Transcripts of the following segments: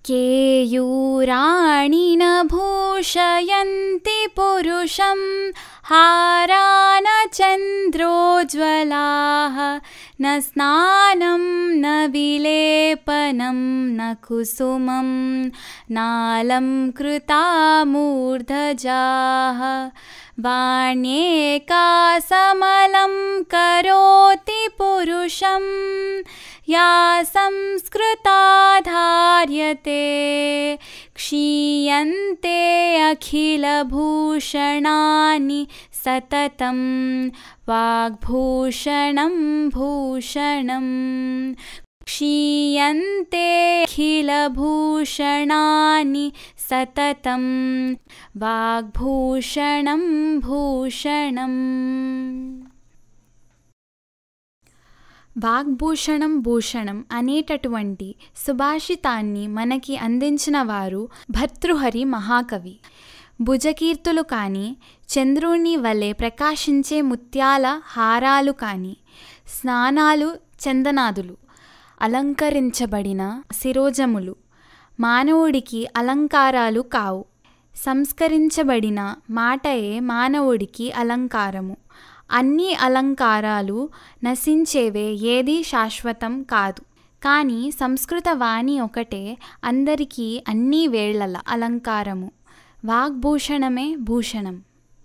केयूराणि न भूषयन्ति पुरुषं हारा न चन्द्रोज्ज्वलाः न स्नानं न विलेपनं न कुसुमं नालं कृता मूर्धजाः वाण्येका समलं करोति पुरुषं या संस्कृता धार्यते क्षीयन्ते अखिलभूषणानि सततं वाग्भूषणं भूषणं क्षीयन्ते अखिलभूषणानि सततं वाग्भूषणं भूषणम् వాగ్భూషణం భూషణం అనేటటువంటి సుభాషితాన్ని మనకి అందించిన వారు భర్తృహరి మహాకవి భుజకీర్తులు కానీ చంద్రుని వలె ప్రకాశించే ముత్యాల హారాలు కానీ స్నానాలు చందనాదులు అలంకరించబడిన శిరోజములు మానవుడికి అలంకారాలు కావు సంస్కరించబడిన మాటయే మానవుడికి అలంకారము అన్ని అలంకారాలు నశించేవే ఏదీ శాశ్వతం కాదు కానీ సంస్కృత వాణి ఒకటే అందరికీ అన్ని వేళల అలంకారము వాగ్భూషణమే భూషణం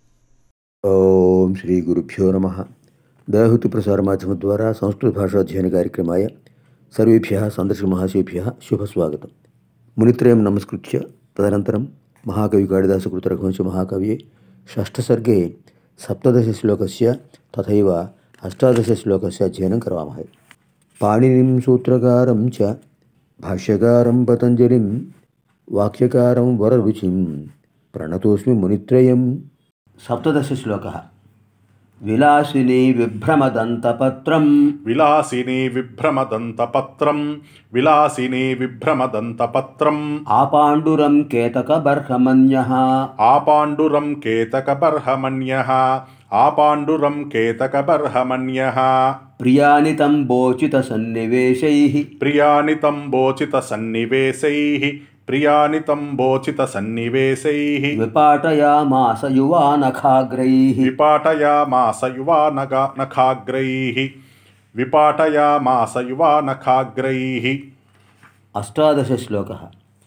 ఓం శ్రీ గురుభ్యో నమ దయహుతి ప్రసార మాధ్యమ ద్వారా సంస్కృత భాషాధ్యయన కార్యక్రమాయ సర్వేభ్య సందర్శక మహాశేభ్య శుభస్వాగతం మునిత్రయం నమస్కృత్య తదనంతరం మహాకవి కాళిదాసకృత రఘువంశ మహాకవ్యే షష్ఠసర్గే సప్తదశశ్లోకస్య తథైవ అష్టాదశశ్లోకస్య అధ్యయనం కరవామహే పాణినిం సూత్రకారం చ భాష్యకారం పతంజలిం వాక్యకారం వరరుచిం ప్రణతోస్మి మునిత్రయం సప్తదశశ్లోకः విలాసిని విభ్రమదంతపత్రం విలాసిని విభ్రమదంతపత్రం విలాసిని విభ్రమదంతపత్రం ఆపాండురం కేతకబర్హమన్యః ఆపాండురం కేతకబర్హమన్యః ఆపాండురం కేతకబర్హమన్యః ప్రియాని తం బోచిత సన్నివేశైః ప్రియాని తంబోచిత సన్నివేశైః ప్రియాని తంబోచిత సన్నివేశైః విపాటయామాస యువానఖాగ్రైః విపాటయామాస యువానగా నఖాగ్రైః విపాటయామాస యువానఖాగ్రైః అష్టాదశశ్లోకः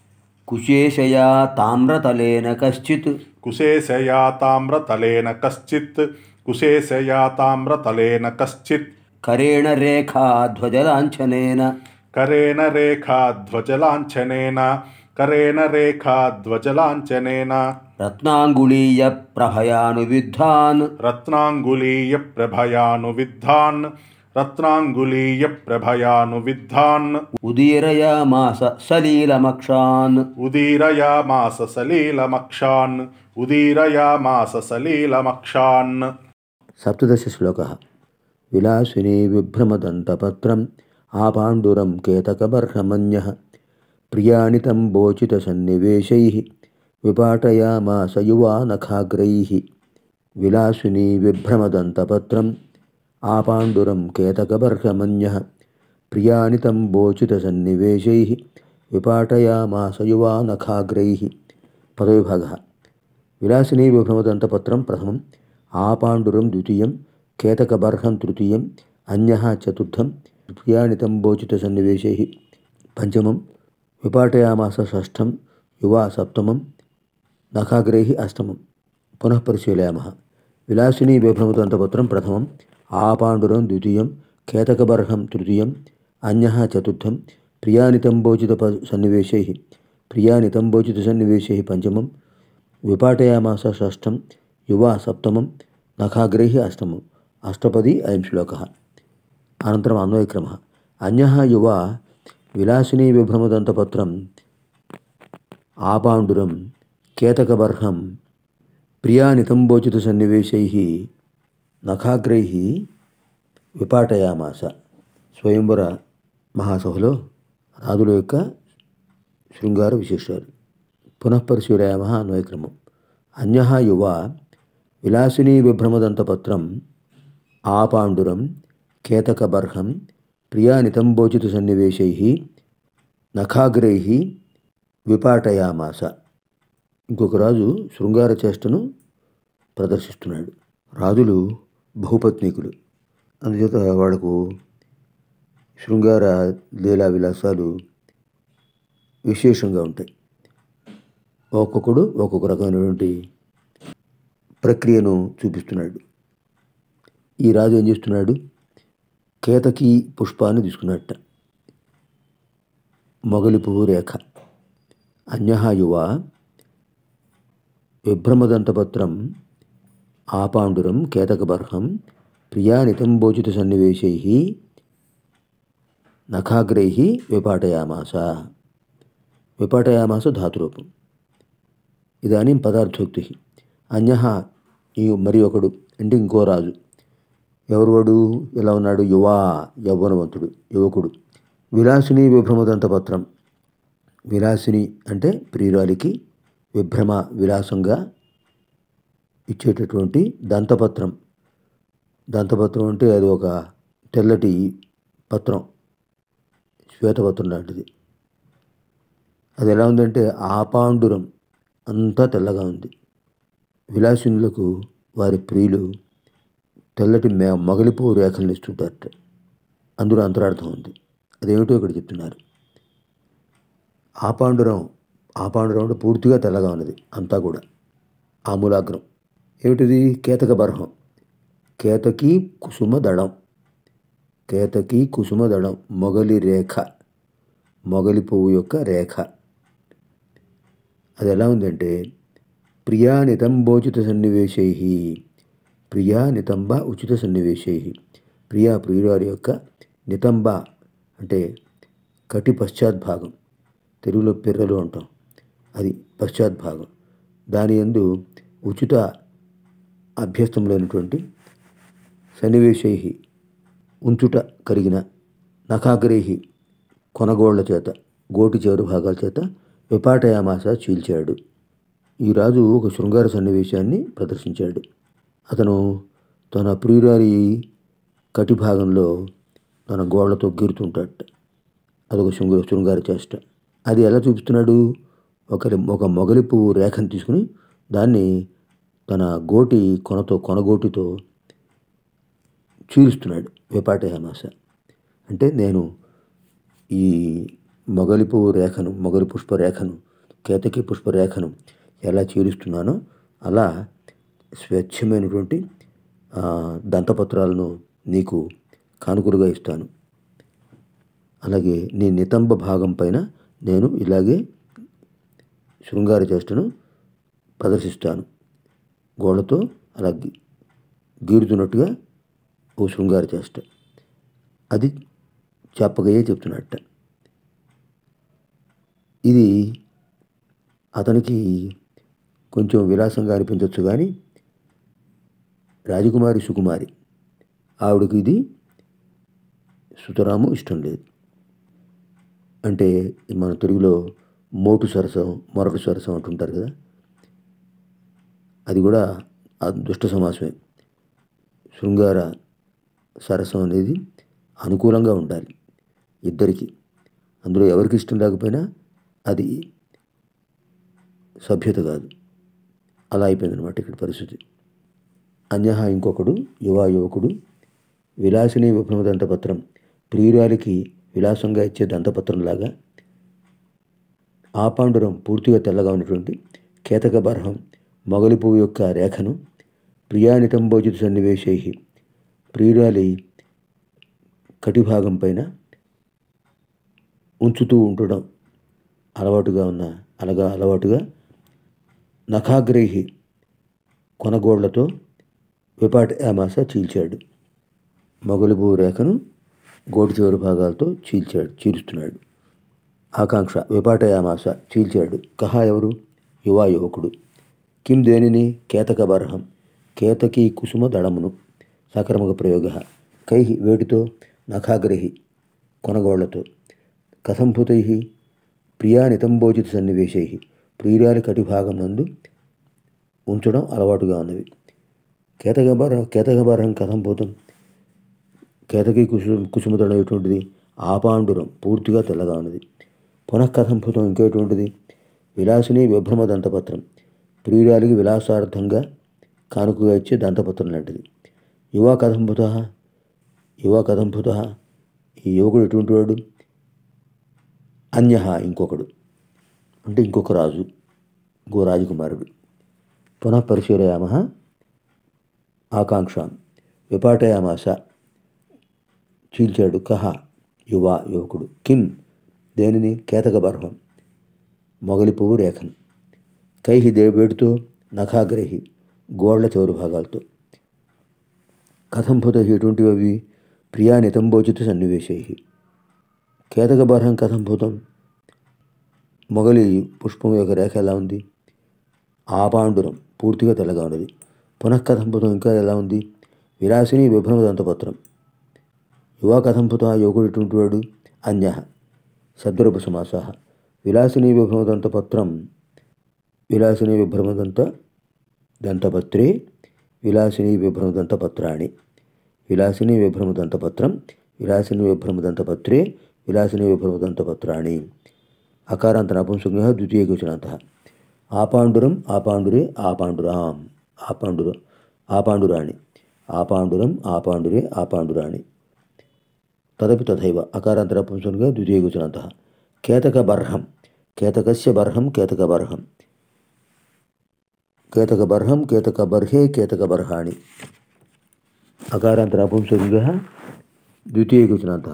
కుశేషయా తామ్రతలేన కశ్చిత్ కుశేశయా తామ్రతలేన కశ్చిత్ కుశేశయా తామ్రతలేన కశ్చిత్ కరేణ రేఖా ధ్వజలాంఛనేన కరేణ రేఖాధ్వజలాంఛనేన కరేణ రేఖాధ్వజలాంఛనేన రత్నాంగుళీయ ప్రభయానువిద్ధాన్ రత్నాంగులీయ ప్రభయానువిద్ధాన్ రత్నాంగులీయ ప్రభయానువిద్ధాన్ ఉదీరయామాస సలీలమక్షాన్ ఉదీరయామాస సలీలమక్షాన్ ఉదీరయామాస సలీలమక్షాన్ సప్తదశశ్లోకः విలాసిని విభ్రమదంతపత్రం ఆపాండురం కేతకబర్హమన్యः ప్రియాణి తం బోచితసన్నివేశైः విపాటయామాస యువానఖాగ్రైः విలాసిని విభ్రమదంతపత్రం ఆపాండురం కేతకబర్హమన్యः ప్రియాణి తం బోచితసన్నివేశైः విపాటయామాస యువానఖాగ్రైः పదవిభాగः విలాసిని విభ్రమదంతపత్రం ప్రథమం ఆపాండురం ద్వితీయం కేతకబర్హం తృతీయం అన్యः చతుర్థం ప్రియాణితం బోచిత సన్నివేశైः పంచమం విపాటయామాస షష్ఠం యువా సప్తమం నఖాగ్రైः అష్టమం పునః పరిశీలయామः విలాసిని విభ్రమదంతపత్రం ప్రథమం ఆపాండురం ద్వితీయం కేతకబర్హం తృతీయం అన్యः చతుర్థం ప్రియానితంబోచిత ప సన్నివేశైः ప్రియానితంబోచిత సన్నివేశైः పంచమం విపాటయామాస షష్ఠం యువా సప్తమం నఖాగ్రైः అష్టమం అష్టపది అయం శ్లోకः అనంతరం అన్వయక్రమः అన్యः యువా విలాసిని విభ్రమదంతపత్రం ఆపాండురం కేతకబర్హం ప్రియానితంబోచిత సన్నివేశైः నఖాగ్రైः విపాటయామాస స్వయంవర మహాసభలో రాజుల యొక్క శృంగార విశేషాలు పునఃపరిశీలయామ అన్వయక్రమం అన్య యువ విలాసినీ విభ్రమదంతపత్రం ఆపాండురం కేతకబర్హం ప్రియానితంబోచిత సన్నివేశై నఖాగ్రై విపాటయామాస ఇంకొక రాజు శృంగార చేష్టను ప్రదర్శిస్తున్నాడు రాజులు బహుపత్నికులు అందుచేత వాళ్లకు శృంగార లీలా విలాసాలు విశేషంగా ఉంటాయి ఒక్కొక్కడు ఒక్కొక్క రకమైనటువంటి ప్రక్రియను చూపిస్తున్నాడు ఈ రాజు ఏం చేస్తున్నాడు కేతకి పుష్పాన్ని తీసుకున్నట్ట మొగలి పువ్వు రేఖ అన్య యువ విభ్రమదంతపత్రం ఆపాండురం కేతకబర్హం ప్రియా నితంబోచిత సన్నివేశై నఖాగ్రై విపాటయామాస విపాటయామాస ధాతురూపం ఇదానీం పదార్థోక్తి అన్య ఈ మరి ఒకడు అంటే ఇంకో రాజు ఎవరు వాడు ఇలా ఉన్నాడు యువా యవ్వనవంతుడు యువకుడు విలాసిని విభ్రమదంత పత్రం విలాసిని అంటే ప్రియురాలికి విభ్రమ విలాసంగా ఇచ్చేటటువంటి దంతపత్రం దంతపత్రం అంటే అది ఒక తెల్లటి పత్రం శ్వేతపత్రం లాంటిది అది ఎలా ఉందంటే ఆపాండురం అంతా తెల్లగా ఉంది విలాసినులకు వారి ప్రియులు తెల్లటి మే మొగలిపూ రేఖలను ఇస్తుంటారట అందులో అంతరార్థం ఉంది అదేమిటో ఇక్కడ చెప్తున్నారు ఆపాండురం ఆపాండురం అంటే పూర్తిగా తెల్లగా ఉన్నది అంతా కూడా ఆమూలాగ్రం ఏమిటిది కేతక బర్హం కేతకి కుసుమ దళం కేతకి కుసుమ దళం మొగలి రేఖ మొగలి పువ్వు యొక్క రేఖ అది ఎలా ఉందంటే ప్రియా నితంబోచిత సన్నివేశై ప్రియా నితంబ ఉచిత సన్నివేశై ప్రియా ప్రియురారి యొక్క నితంబ అంటే కటి పశ్చాద్భాగం తెలుగులో పిర్రలు అంటాం అది పశ్చాద్భాగం దాని ఎందు ఉచిత అభ్యస్తంలోనటువంటి సన్నివేశై ఉంచుట కలిగిన నఖాగ్రేహి కొనగోళ్ల చేత గోటి చేరు భాగాల చేత విపాటయామాస చీల్చాడు ఈ రాజు ఒక శృంగార సన్నివేశాన్ని ప్రదర్శించాడు అతను తన ప్రియురారి కటి భాగంలో తన గోళ్లతో గీరుతుంటాడట అదొక శృంగ శృంగార చేష్ట అది ఎలా చూపిస్తున్నాడు ఒక ఒక మొగలి పువ్వు రేఖను తీసుకుని దాన్ని తన గోటి కొనతో కొనగోటితో చీలుస్తున్నాడు విపాటయామాస అంటే నేను ఈ మొగలి పువ్వు రేఖను మొగలి పుష్ప రేఖను కేతకి పుష్ప రేఖను ఎలా చీలుస్తున్నానో అలా స్వచ్ఛమైనటువంటి ఆ, దంతపత్రాలను నీకు కానుకలుగా ఇస్తాను అలాగే నీ నితంబ భాగం పైన నేను ఇలాగే శృంగార చేష్టను ప్రదర్శిస్తాను గోడతో అలా గి- గీరుతున్నట్టుగా ఓ శృంగార చేష్ట అది చెప్పగయే చెప్తున్నట్ట ఇది అతనికి కొంచెం విలాసంగా అనిపించవచ్చు కానీ రాజకుమారి సుకుమారి ఆవిడకి ఇది సుతరాము ఇష్టం లేదు అంటే మన తెలుగులో మోటు సరసం మొరటు సరసం అంటుంటారు కదా అది కూడా ఆ దుష్ట సమాసమే శృంగార సరసం అనేది అనుకూలంగా ఉండాలి ఇద్దరికి అందులో ఎవరికి ఇష్టం లేకపోయినా అది సభ్యత కాదు అలా అయిపోయింది అనమాట ఇక్కడ పరిస్థితి అన్యహ ఇంకొకడు యువ యువకుడు విలాసిని విభ్రమ దంతపత్రం ప్రియురాలికి విలాసంగా ఇచ్చే దంతపత్రంలాగా ఆపాండురం పూర్తిగా తెల్లగా ఉన్నటువంటి కేతక బర్హం మొగలి పువ్వు యొక్క రేఖను ప్రియానితంబోజిత సన్నివేశై ప్రియురాలి కటిభాగం పైన ఉంచుతూ ఉండడం అలవాటుగా ఉన్న అలాగా అలవాటుగా నఖాగ్రేహి కొనగోళ్లతో విపాటయామాస చీల్చాడు మొగలుపు రేఖను గోటి చివరి భాగాలతో చీల్చాడు చీలుస్తున్నాడు ఆకాంక్ష విపాటయామాస చీల్చాడు కహ ఎవరు యువ యువకుడు కిం దేనిని కేతక బర్హం కేతకీ కుసుమ దళమును సకర్మక ప్రయోగ కై వేటితో నఖాగ్రహి కొనగోళ్లతో కథంభుతై ప్రియా నితంబోజిత సన్నివేశై ప్రియురాలి కటిభాగం నందు ఉంచడం అలవాటుగా ఉన్నవి కేతకబర కేతకబరం కథంభూతం కేతకి కుసు కుసుమదళం ఎటువంటిది ఆపాండురం పూర్తిగా తెల్లగా ఉన్నది పునఃకథంభూతం ఇంకేటువంటిది విలాసిని విభ్రమ దంతపత్రం ప్రియురాలికి విలాసార్థంగా కానుకగా ఇచ్చే దంతపత్రం లాంటిది యువ కథంభుత యువ కథంభుత ఈ యువకుడు ఎటువంటి వాడు అన్య ఇంకొకడు అంటే ఇంకొక రాజు ఇంకో రాజకుమారుడు పునః పరిశీలయామ ఆకాంక్ష విపాటయామాస చీల్చాడు కహ యువ యువకుడు కిం దేనిని కేతక బర్హం మొగలి పువ్వు రేఖను కైహి దేవేడుతో నఖాగ్రహి గోళ్ల చివరి భాగాలతో కథంభుత ఎటువంటివి అవి ప్రియా నితంబోచిత సన్నివేశై కేతక బర్హం కథంభూతం మొగలి పుష్పం యొక్క రేఖ ఎలా ఉంది ఆపాండురం పూర్తిగా తెల్లగా ఉన్నది పునఃకథంభుతం ఇంకా ఎలా ఉంది విలాసిని విభ్రమ దంతపత్రం యువ కథంభుత యువకుడు ఎటువంటి వాడు అన్య శబ్దరూప సమాస విలాసిని విభ్రమదంతపత్రం విలాసిని విభ్రమదంత దంతపత్రే విలాసిని విభ్రమదంతపత్రాణి విలాసిని విభ్రమదంతపత్రం విలాసిని విభ్రమదంతపత్రే విలాసిని విభ్రమదంతపత్రాణి అకారాంత నపుంసంగ ద్వితీయకవచనాంత ఆపాండురం ఆపాండురే ఆపాండురాం ఆపాండుర ఆపాండురాణి ఆపాండురం ఆపాండురే ఆపాండురాణి తదపి తథైవ అకారాంతర పుంసంగా ద్వితీయగోచనంత కేతక బర్హం కేతకస్య బర్హం కేతక బర్హం కేతక బర్హం కేతక బర్హే కేతక బర్హాణి అకారాంతర పుంసంగా ద్వితీయగోచనంత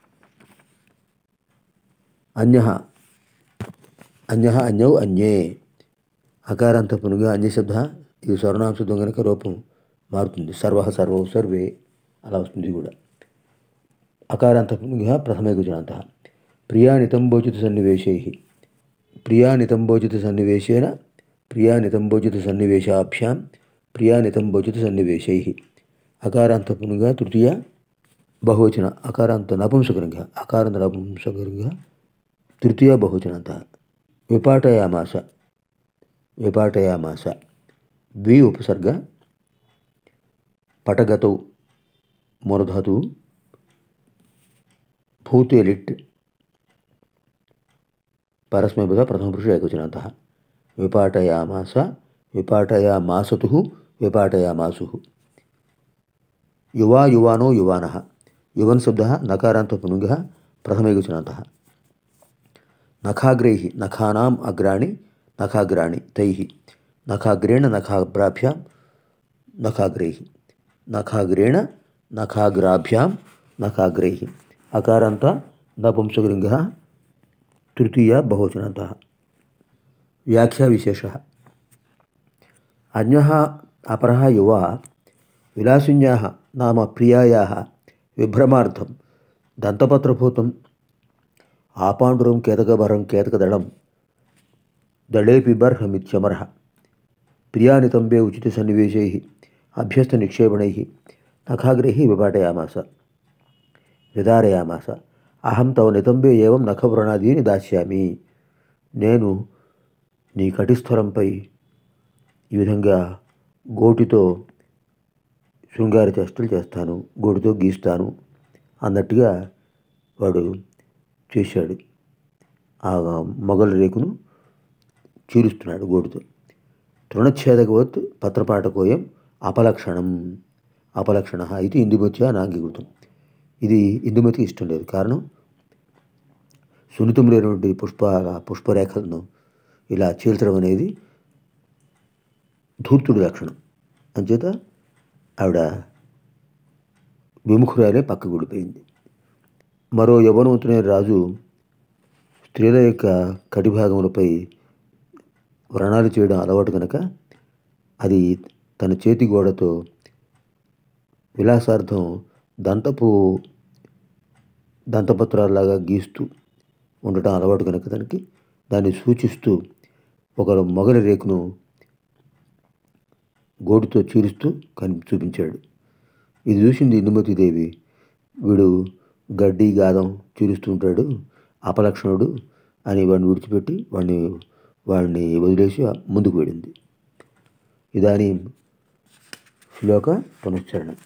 అన్య అన్య అన్యౌ అన్యే అకారాంత పునుగా అన్యశబ్ద ఇది స్వర్ణాంశం కనుక రూపం మారుతుంది సర్వ సర్వౌ సర్వే అలా వస్తుంది ఇది కూడా అకారాంతపునః ప్రథమే గుజరాంత ప్రియా నితంబోచిత సన్నివేశై ప్రియా నితంబోచిత సన్నివేశేన ప్రియా నితంబోచిత సన్నివేశాభ్యాం ప్రియా నితంబోచిత సన్నివేశై అకారాంతపునుగా తృతీయ బహువచన అకారాంత నపుంసకరంగా అకారాంత నపుంసకరంగా తృతీయ బహువచనంత విపాటయామాస విపాటయామాస ద్వి ఉపసర్గ పటగతౌ మూలధాతువు భూతే లిట్ పరస్మైపద ప్రథమపురుష ఏకవచనంత విపాటయామాస విపాటయామాసతు విపాటయామాసు యువా యువానో యువాన యువన్ శబ్ద నకారాంత పునుగ ప్రథమైకవచనంత నఖాగ్రై నఖానాం అగ్రాణి నఖాగ్రాణి తై నఖాగ్రేణ నఖాగ్రాభ్యాం నఖాగ్రై నఖాగ్రేణ నఖాగ్రాభ్యాం నఖాగ్రై అకారాంత నపుంసకలింగ తృతీయ బహువచనంత వ్యాఖ్యా విశేష అన్య అపర యువ విలాసిన్యా నామ ప్రియాయా విభ్రమార్థం దంతపత్రభూతం ఆపాండురం కేతకబరం కేతకదళం దళేపి బర్హమిత్యమర ప్రియానితంబే ఉచిత సన్నివేశై అభ్యస్త నిక్షేపణై నఖాగ్రహి విపాటయామాస విదారయామాస అహం తవ నితంబే ఏవం నఖవ్రణాదీని దాస్యామి నేను నీ కటిస్థలంపై ఈ విధంగా గోటితో శృంగార చేష్టలు చేస్తాను గోటితో గీస్తాను అన్నట్టుగా వాడు చేశాడు ఆ మొగల రేకును చీరుస్తున్నాడు గోటితో తృణఛేదకవత్ పత్రపాఠకోయం అపలక్షణం అపలక్షణ ఇది ఇందుమత్య నాంగీకృతం ఇది ఇందుమతికి ఇష్టం లేదు కారణం సున్నితం లేనటువంటి పుష్ప పుష్పరేఖలను ఇలా చీల్చడం అనేది ధూర్తుడి లక్షణం అంచేత ఆవిడ విముఖురాలే పక్కకు వెళ్ళిపోయింది మరో యవనవంతునే రాజు స్త్రీల యొక్క కటిభాగములపై వ్రణాలు చేయడం అలవాటు కనుక అది తన చేతి గోడతో విలాసార్థం దంతపు దంతపత్రాల్లాగా గీస్తూ ఉండటం అలవాటు కనుక దానికి దాన్ని సూచిస్తూ ఒక మొగలి రేకును గోటితో చీరుస్తూ కని చూపించాడు ఇది చూసింది ఇందుమతిదేవి వీడు గడ్డి గాదం చీరుస్తూ ఉంటాడు అపలక్షణుడు అని వాడిని విడిచిపెట్టి వాడిని వాడిని వదిలేసి ముందుకు వెళ్ళింది ఇదానీ శ్లోక పునశ్చరణం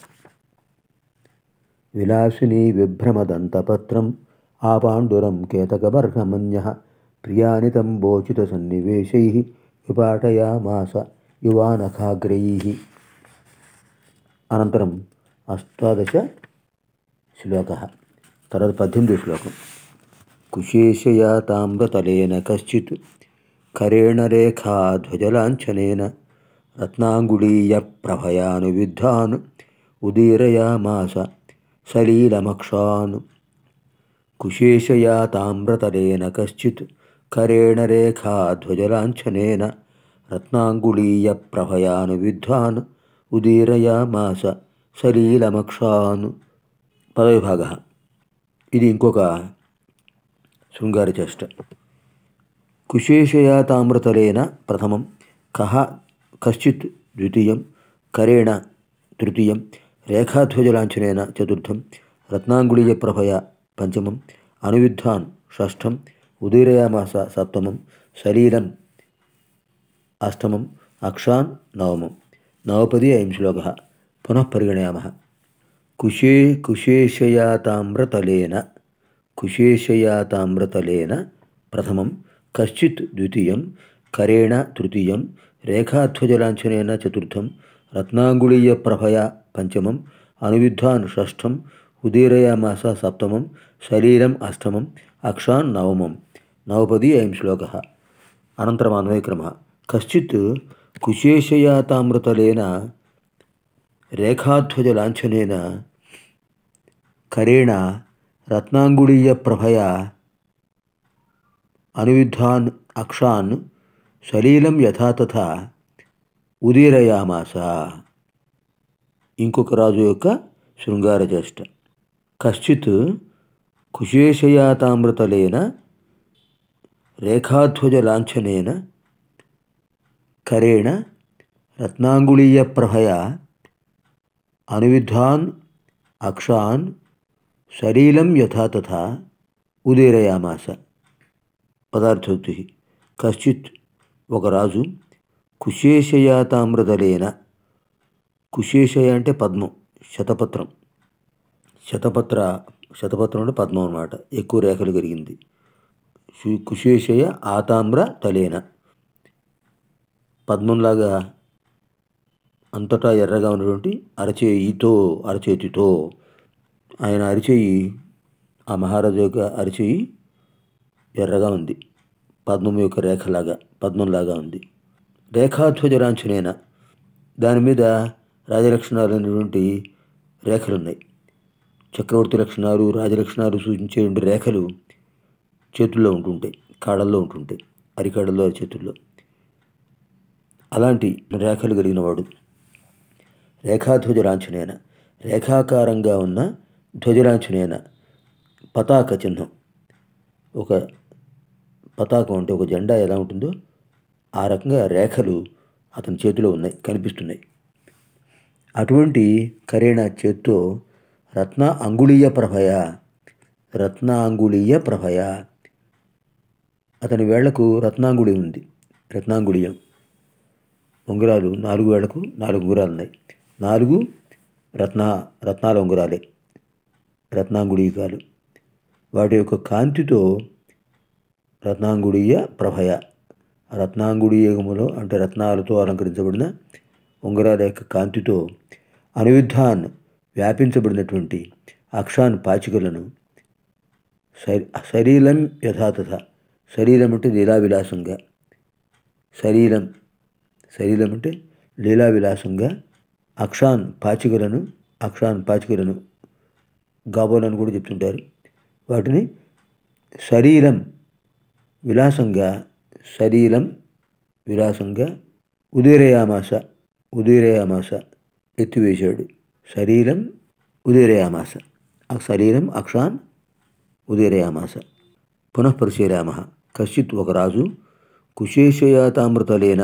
విలాసిని విభ్రమదంతపత్రం ఆపాండురం కేతకబర్హమన్య ప్రియాని తంబోచిత సన్నివేశై విపాటయామాస యువానఖాగ్రై అనంతరం అష్టాదశ శ్లోక తర్వాత పద్దెనిమిది శ్లోకం కుశేషయా తామ్రతలేన కశ్చిత్ కరేణ రేఖా ధ్వజలాంఛనేన రత్నాంగుళీయ ప్రభయానువిద్ధాన్ ఉదీరయామాస సలీలమక్షాన్ కుశేషయా తామ్రతలేన కశ్చిత్ కరేణ రేఖా ధ్వజలాంఛనేన రత్నాంగుళీయ ప్రభయానువిద్ధాన్ ఉదీరయామాస సలీలమక్షాన్ పదవిభాగ ఇది ఇంకొక శృంగార చేష్ట కుశేషయా తామ్రతలేన ప్రథమం కహ కశ్చిత్ ద్వితీయం కరేణ తృతీయం రేఖాధ్వజలాంఛనేన చతుర్థం రత్నాంగుళీయ ప్రభయ పంచమం అనువిద్ధాన్ షష్ఠం ఉదీరయామాస సప్తమం శరీరం అష్టమం అక్షాన్ నవమం నవపది అయం శ్లోక పునః పరిగణయామः కుశే కుశేషయా తామ్రతలేన కుశేషయా తామ్రతలేన ప్రథమం కశ్చిత్ ద్వితీయం కరేణ తృతీయం రేఖాధ్వజలాంఛనేన చతుర్థం రత్నాంగుళీయ ప్రభయ పంచమం అనువిద్ధాన్ షష్ఠం ఉదీరయామాస సప్తమం శరీరం అష్టమం అక్షాన్ నవమం నవపది అయం శ్లోక అనంతరం అన్వయక్రమ కశ్చిత్ కుశేషయా తామ్రతలేన రేఖాధ్వజలాంఛనేన కరేణ రత్నాంగుళీయ ప్రభయ అనువిద్ధాన్ అక్షాన్ సలీలం యథాతథ ఉదీరయామాస ఇంకొక రాజు యొక్క శృంగార చేష్ట కశ్చిత్ కుశేషయాతామృతలేన రేఖాధ్వజలాంఛనేన కరేణ రత్నాంగుళీయ ప్రభయ అనువిద్ధాన్ అక్షాన్ శరీలం యథాతథ ఉదీరయామాస పదార్థోక్తి కశ్చిత్ ఒక రాజు కుశేషయాతామ్రదలేన కుశేషయ అంటే పద్మం శతపత్రం శతపత్ర శతపత్రం అంటే పద్మం అన్నమాట ఎక్కువ రేఖలు కలిగింది సు- కుశేషయ ఆతామ్ర తలేన పద్మంలాగా అంతటా ఎర్రగా ఉన్నటువంటి అరచేయితో అరచేతితో ఆయన అరిచేయి ఆ మహారాజు యొక్క అరిచేయి ఎర్రగా ఉంది పద్మం యొక్క రేఖలాగా పద్మంలాగా ఉంది రేఖాధ్వజరాంఛనేన దాని మీద రాజలక్షణాలు అనేటువంటి రేఖలు ఉన్నాయి చక్రవర్తి లక్షణాలు రాజలక్షణాలు సూచించే రేఖలు చేతుల్లో ఉంటుంటాయి కాళ్ళల్లో ఉంటుంటాయి అరికాళ్ళల్లో చేతుల్లో అలాంటి రేఖలు కలిగిన వాడు రేఖాధ్వజలాంఛనేన రేఖాకారంగా ఉన్న ధ్వజలాంఛనేన పతాక చిహ్నం ఒక పతాకం అంటే ఒక జెండా ఎలా ఉంటుందో ఆ రకంగా రేఖలు అతని చేతిలో ఉన్నాయి కనిపిస్తున్నాయి అటువంటి కరేణ చేత్తో రత్న అంగుళీయ ప్రభయ రత్న అంగుళీయ ప్రభయ అతని వేళ్లకు రత్నాంగుళి ఉంది రత్నాంగుళీయం ఉంగరాలు నాలుగు వేళ్లకు నాలుగు ఉంగరాలు ఉన్నాయి నాలుగు రత్న రత్నాల ఉంగరాలే రత్నాంగుళీకాలు వాటి యొక్క కాంతితో రత్నాంగుళీయ ప్రభయ రత్నాంగుళీయములో అంటే రత్నాలతో అలంకరించబడిన ఉంగరాల యొక్క కాంతితో అనువిధాన్ వ్యాపించబడినటువంటి అక్షాన్ పాచికలను శరీ- శరీరం యథాతథ శరీరం అంటే లీలావిలాసంగా శరీరం శరీరం అంటే లీలావిలాసంగా అక్షాన్ పాచికలను అక్షాన్ పాచికలను గాబోలను కూడా చెప్తుంటారు వాటిని శరీరం విలాసంగా శరీరం విలాసంగా ఉదీరయామాస ఉదీరయామాస ఎత్తివేశాడు శరీరం ఉదీరయామాస ఆ శరీరం అక్షాన్ ఉదీరయామాస పునః పరిశీరామ కశ్చిత్ ఒక రాజు కుశేషయాతామృతలేన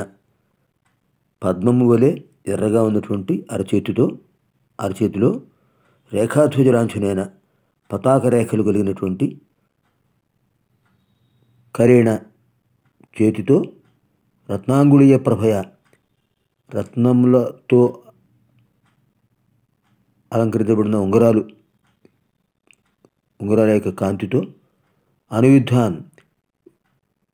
పద్మము వలె ఎర్రగా ఉన్నటువంటి అరచేతితో అరచేతిలో రేఖాధ్వజలాంఛనైన పతాక రేఖలు కలిగినటువంటి కరేణ చేతితో రత్నాంగుళీయ ప్రభయ రత్నములతో అలంకరించబడిన ఉంగరాలు ఉంగరాల యొక్క కాంతితో అనుయుద్ధాన్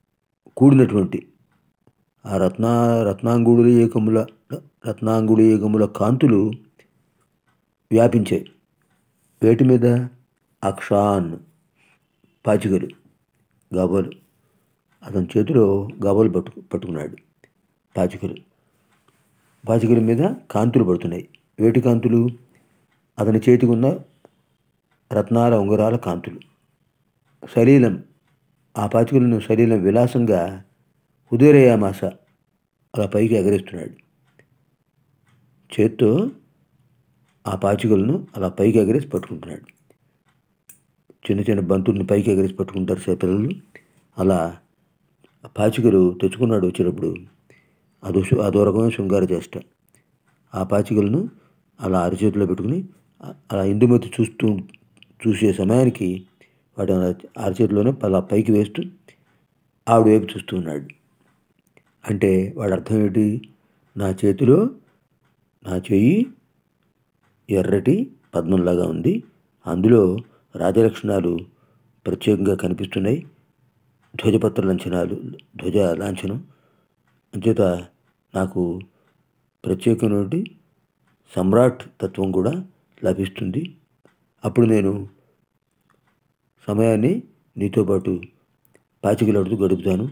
కూడినటువంటి ఆ రత్నా రత్నాంగుడి ఏకముల రత్నాంగుడి ఏకముల కాంతులు వ్యాపించాయి వేటి మీద అక్షాన్ పాచికలు గబలు అతని చేతిలో గబలు పట్టు పట్టుకున్నాడు పాచికలు పాచికల మీద కాంతులు పడుతున్నాయి వేటి కాంతులు అతని చేతికి ఉన్న రత్నాల ఉంగరాల కాంతులు శరీరం ఆ పాచికలను శరీరం విలాసంగా ఉదయరయామాస అలా పైకి ఎగరేస్తున్నాడు చేత్తో ఆ పాచికలను అలా పైకి ఎగరేసి పట్టుకుంటున్నాడు చిన్న చిన్న బంతుల్ని పైకి ఎగరేసి పట్టుకుంటారు సే పిల్లలు అలా ఆ పాచికలు తెచ్చుకున్నాడు వచ్చేటప్పుడు అదో శు- అదో రకమైన శృంగార చేష్ట ఆ పాచికలను అలా అరచేతిలో పెట్టుకుని అ- అలా ఇందుమతి చూస్తూ చూసే సమయానికి వాటి అలా అరచేతిలోనే అలా పైకి వేస్తూ ఆవిడ వైపు చూస్తూ ఉన్నాడు అంటే వాడి అర్థం ఏంటి నా చేతిలో నా చెయ్యి ఎర్రటి పద్మంలాగా ఉంది అందులో రాజలక్షణాలు ప్రత్యేకంగా కనిపిస్తున్నాయి ధ్వజపత్ర లాంఛనాలు ధ్వజ లాంఛనం అంచేత నాకు ప్రత్యేకమైనటువంటి సమ్రాట్ తత్వం కూడా లభిస్తుంది అప్పుడు నేను సమయాన్ని నీతో పాటు పాచికలాడుతూ గడుపుతాను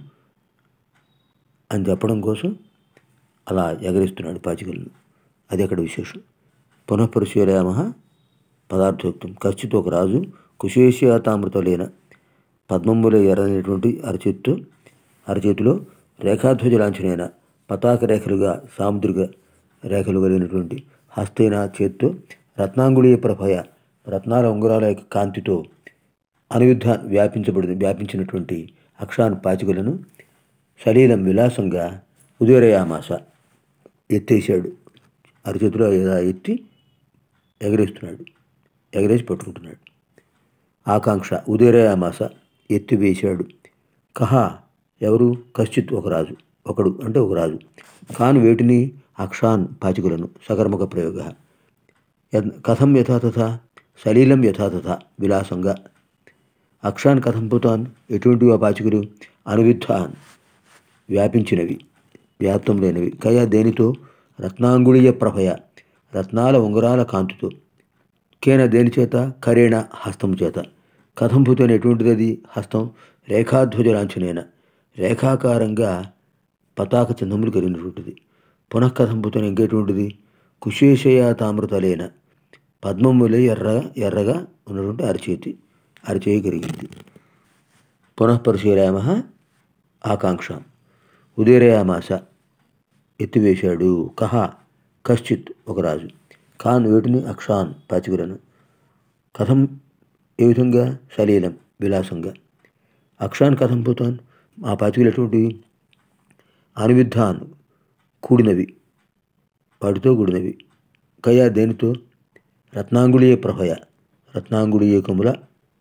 అని చెప్పడం కోసం అలా ఎగరేస్తున్నాడు పాచికలను అది అక్కడ విశేషం పునఃపరిశీలయామ పదార్థోక్తం కశ్చిత్ ఒక రాజు కుశేషియాతామృతలేన పద్మముల ఎర్రనేటువంటి అరచేతితో అరచేతిలో రేఖాధ్వజ లాంఛనైన పతాక రేఖలుగా సాముద్రిక రేఖలు కలిగినటువంటి హస్తైన చేత్తో రత్నాంగుళీయ ప్రభయ రత్నాల ఉంగరాల యొక్క కాంతితో అనుయుద్ధ వ్యాపించబడింది వ్యాపించినటువంటి అక్షాన్ పాచికలను సలీలం విలాసంగా ఉదయరయామాస ఎత్తేసాడు అరచేతిలో ఇలా ఎత్తి ఎగరేస్తున్నాడు ఎగరేసి పట్టుకుంటున్నాడు ఆకాంక్ష ఉదయరయామాస ఎత్తివేశాడు కహ ఎవరు కశ్చిత్ ఒక రాజు ఒకడు అంటే ఒక రాజు కాను వేటిని అక్షాన్ పాచికలను సకర్మక ప్రయోగ యద్- కథం యథాతథ సలీలం యథాతథ విలాసంగా అక్షాన్ కథం పుతాన్ ఎటువంటివి ఆ పాచికలు అనువిద్ధాన్ వ్యాపించినవి వ్యాప్తం లేనివి కయా దేనితో రత్నాంగుళీయ ప్రభయ రత్నాల ఉంగరాల కాంతితో కేన దేని చేత కరేణ హస్తము చేత కథంభూతైన ఎటువంటిది అది హస్తం రేఖాధ్వజ లాంఛనైన రేఖాకారంగా పతాక చిహ్నములు కలిగినటువంటిది పునఃకథంభూతైన ఇంకెటువంటిది కుశేషయ తామృతలేన పద్మములే ఎర్ర ఎర్రగా ఉన్నటువంటి అరచేతి అరచేయి కలిగింది పునఃపరిశీలయామ ఆకాంక్ష ఉదయరయామాస ఎత్తివేశాడు కహ కశ్చిత్ ఒక రాజు ఖాన్ వేటిని అక్షాన్ పాచికలను కథం ఏ విధంగా సలీలం విలాసంగా అక్షాన్ కథం పోతాన్ ఆ పాచికలు ఎటువంటి అనువిద్ధాన్ కూడినవి వాటితో కూడినవి కయా దేనితో రత్నాంగుళీయ ప్రభయ రత్నాంగుళీయకముల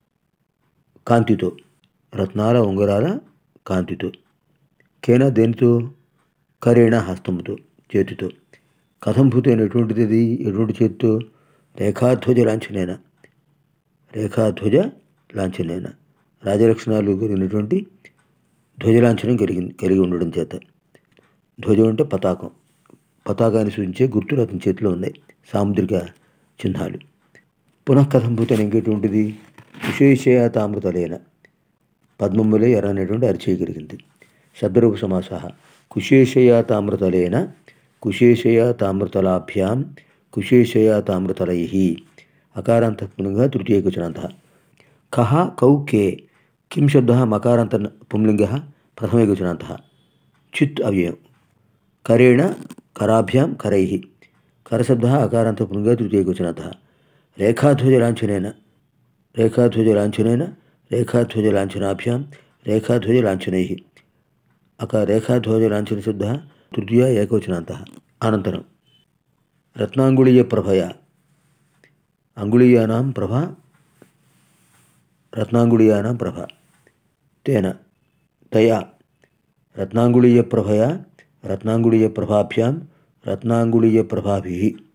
కాంతితో రత్నాల ఉంగరాల కాంతితో కేన దేనితో కరేణ హస్తముతో చేతితో కథంభూతైన ఎటువంటిది అది ఎటువంటి చేతితో రేఖాధ్వజ లాంఛనైన రేఖాధ్వజ లాంఛనైన రాజలక్షణాలు కలిగినటువంటి ధ్వజలాంఛనం కలిగి కలిగి ఉండడం చేత ధ్వజం అంటే పతాకం పతాకాన్ని సూచించే గుర్తులు అతని చేతిలో ఉన్నాయి సాముద్రిక చిహ్నాలు పునఃకథంభూతైన ఇంకేటువంటిది కుశేషయాతామృతలేన పద్మములే ఎర్ర అనేటువంటి అరిచేయి కలిగింది శబ్దరూప సమాస కుశేషయా తామృతలేన కుశేషయా తామృతలాభ్యాం కుశేషయా తామృతలై అకారాంతత్పులింగ తృతీయకవచనాంత కహ కౌ కే కిం శబ్ద మకారాంత పుంలింగ ప్రథమేకవచనాంత చిత్ అవ్యయం కరేణ కరాభ్యాం కరై కరశబ్ద అకారాంతపులింగ తృతీయకవచనాంత రేఖాధ్వజలాంఛనేన రేఖాధ్వజలాంఛనేన రేఖాధ్వజలాంఛనాభ్యాం రేఖాధ్వజలాంఛనై అక రేఖాధ్వజలాంఛనశబ్ద తృతీయ ఏకవచనాంత అనంతరం రత్నాంగుళీయ ప్రభయ అంగుళీయానాం ప్రభ రత్నాంగుళీయానాం ప్రభ తేన తయా రత్నాంగుళీయ ప్రభయ రత్నాంగుళీయ ప్రభాభ్యాం రత్నాంగుళీయ ప్రభాభి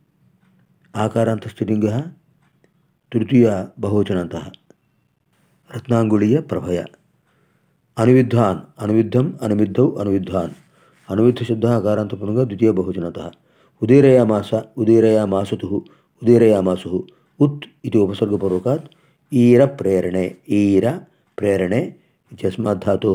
ఆకారాంత స్త్రీలింగ తృతీయ బహువచనాంత రత్నాంగుళీయ ప్రభయ అనువిద్ధాన్ అనువిద్ధం అనువిద్ధౌ అనువిద్ధాన్ అనువిద్ధ శుద్ధ అకారాంతపునుగా ద్వితీయ బహుజనత ఉదీరయామాస ఉదీరయామాసతు ఉదీరయామాసు ఉత్ ఇది ఉపసర్గపూర్వకాత్ ఈర ప్రేరణే ఈర ప్రేరణే ఇత్యస్మాత్ ధాతోः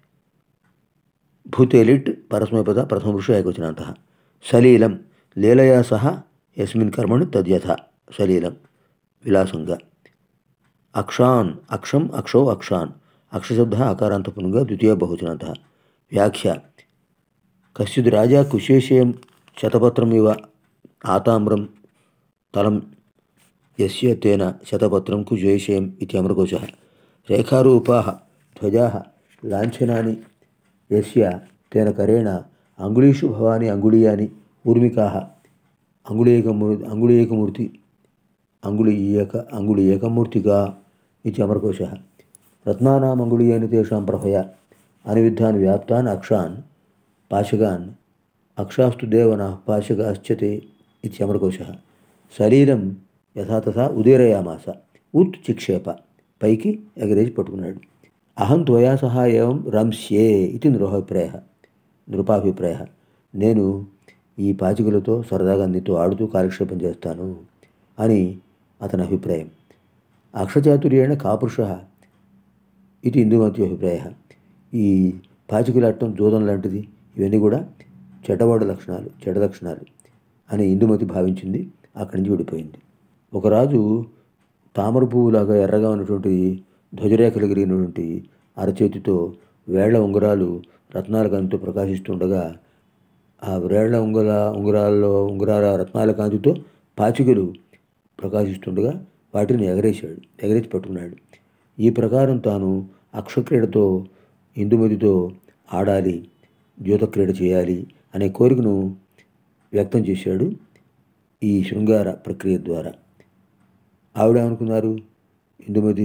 భూతేలిట్ పరస్మైపద ప్రథమపురుష ఏకవచనాन्तः సలీలం లీలయా సహ యస్మిన్ కర్మణి తద్యథ సలీలం విలాసంగా అక్షాన్ అక్షం అక్షౌ అక్షాన్ అక్షశబ్ద అకారాంతపునుగా ద్వితీయ బహుజనంత వ్యాఖ్య కశ్చిద్ రాజా కుశేషేయం శతపత్రం ఇవ ఆతామ్రం తలం యస్య తేన శతపత్రం కుశేషేయం ఇది అమరకోశ రేఖారూపా ధ్వజా లాంఛనాని యస్య తేన కరేణ అంగుళీషు భవాని అంగుళీయాని ఊర్మికా అంగుళీయకమూ అంగుళీయకమూర్తి అంగుళీయక అంగుళీయకమూర్తిగా ఇది అమరకోశ రత్నానాం అంగుళీయాని తేషాం ప్రభయ అనివిద్ధాన్ వ్యాప్తాన్ అక్షాన్ పాశకాన్ అక్షాస్తు దేవన పాశకాశ్చతే ఇది అమరకోశ శరీరం యథా తథా ఉదీరయామాస ఉత్ చిక్షేప పైకి ఎగరేసి పట్టుకున్నాడు అహం త్వయా సహా ఏవం రంస్యే ఇది నృహాభిప్రాయ నృపాభిప్రాయ నేను ఈ పాచికలతో సరదాగా నీతో ఆడుతూ కాలక్షేపం చేస్తాను అని అతని అభిప్రాయం అక్షచాతుర్యేణ కాపురుష ఇది ఇందుమతి అభిప్రాయ ఈ పాచికలాడటం జోదం లాంటిది ఇవన్నీ కూడా చెడ్డవాడు లక్షణాలు చెడ్డ లక్షణాలు అని ఇందుమతి భావించింది అక్కడి నుంచి విడిపోయింది ఒక రాజు తామర పువ్వులాగా ఎర్రగా ఉన్నటువంటి ధ్వజరేఖలు కలిగినటువంటి అరచేతితో వేళ్ల ఉంగరాలు రత్నాల కాంతితో ప్రకాశిస్తుండగా ఆ వేళ్ల ఉంగర ఉంగరాల్లో ఉంగరాల రత్నాల కాంతితో పాచికలు ప్రకాశిస్తుండగా వాటిని ఎగరేశాడు ఎగరేసి పట్టుకున్నాడు ఈ ప్రకారం తాను అక్షక్రీడతో ఇందుమతితో ఆడాలి జ్యోతక్రీడ చేయాలి అనే కోరికను వ్యక్తం చేశాడు ఈ శృంగార ప్రక్రియ ద్వారా ఆవిడ ఏమనుకున్నారు ఇందుమతి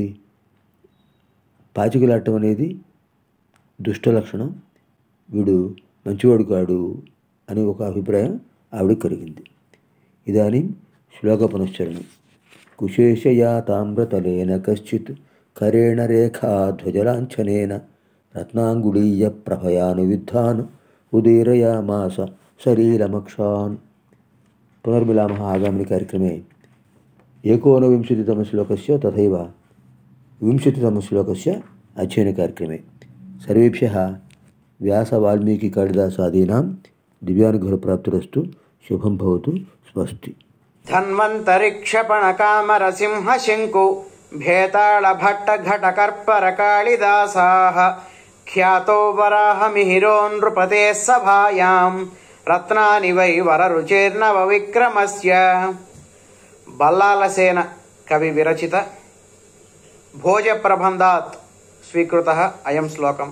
పాచికలాడటం అనేది దుష్ట లక్షణం వీడు మంచివాడు కాడు అని ఒక అభిప్రాయం ఆవిడకి కలిగింది ఇదానీ శ్లోక పునశ్చరణం కుశేషయా తామ్రతలేన కశ్చిత్ కరేణ రేఖా ధ్వజలాంఛనేన రత్నాంగుళీయ ప్రభయానువిద్ధాన్ ఉదీరయామాస శరీరమక్షాన్ పునర్మిలామः ఆగామిని కార్యక్రమే एकोनविंशतितमश्लोकस्य तथैव विंशतितमश्लोकस्य अध्ययनकार्यक्रमे सर्वेभ्यः व्यासवाल्मीकिकालिदासादीनां दिव्यानुग्रहप्राप्तिरस्तु शुभं भवतु स्वस्ति धन्वन्तरिक्षपणकामरसिंहशङ्कु भेताळभट्टघटकर्परकाळिदासाः ख्यातो वराहमिहिरो नृपतेः सभायाम् रत्नानि वै वररुचेर्नवविक्रमस्य బల్లాలసేన కవి విరచిత భోజ ప్రబంధాత్ స్వీకృత అయం శ్లోకం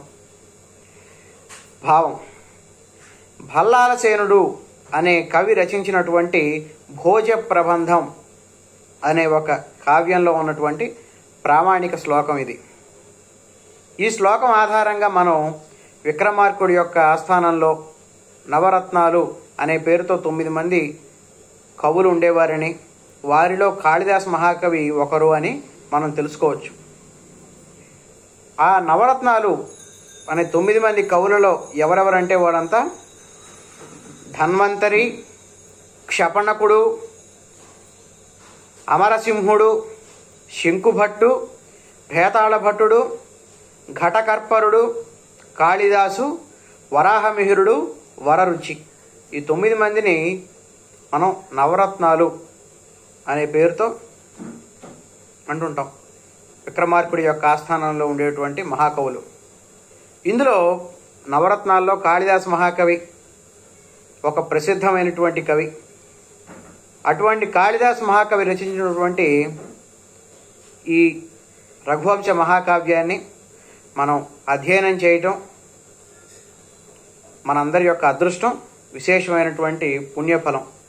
భావం భల్లాలసేనుడు అనే కవి రచించినటువంటి భోజ ప్రబంధం అనే ఒక కావ్యంలో ఉన్నటువంటి ప్రామాణిక శ్లోకం ఇది ఈ శ్లోకం ఆధారంగా మనం విక్రమార్కుడి యొక్క ఆస్థానంలో నవరత్నాలు అనే పేరుతో తొమ్మిది మంది కవులు ఉండేవారని వారిలో కాళిదాస్ మహాకవి ఒకరు అని మనం తెలుసుకోవచ్చు ఆ నవరత్నాలు అనే తొమ్మిది మంది కవులలో ఎవరెవరంటే వాడంతా ధన్వంతరి క్షపణకుడు అమరసింహుడు శంకుభట్టు భేతాళభట్టుడు ఘటకర్పరుడు కాళిదాసు వరాహమిహిరుడు వరరుచి ఈ తొమ్మిది మందిని మనం నవరత్నాలు అనే పేరుతో అంటుంటాం విక్రమార్కుడి యొక్క ఆస్థానంలో ఉండేటువంటి మహాకవులు ఇందులో నవరత్నాల్లో కాళిదాస్ మహాకవి ఒక ప్రసిద్ధమైనటువంటి కవి అటువంటి కాళిదాస్ మహాకవి రచించినటువంటి ఈ రఘువంశ మహాకావ్యాన్ని మనం అధ్యయనం చేయటం మనందరి యొక్క అదృష్టం విశేషమైనటువంటి పుణ్యఫలం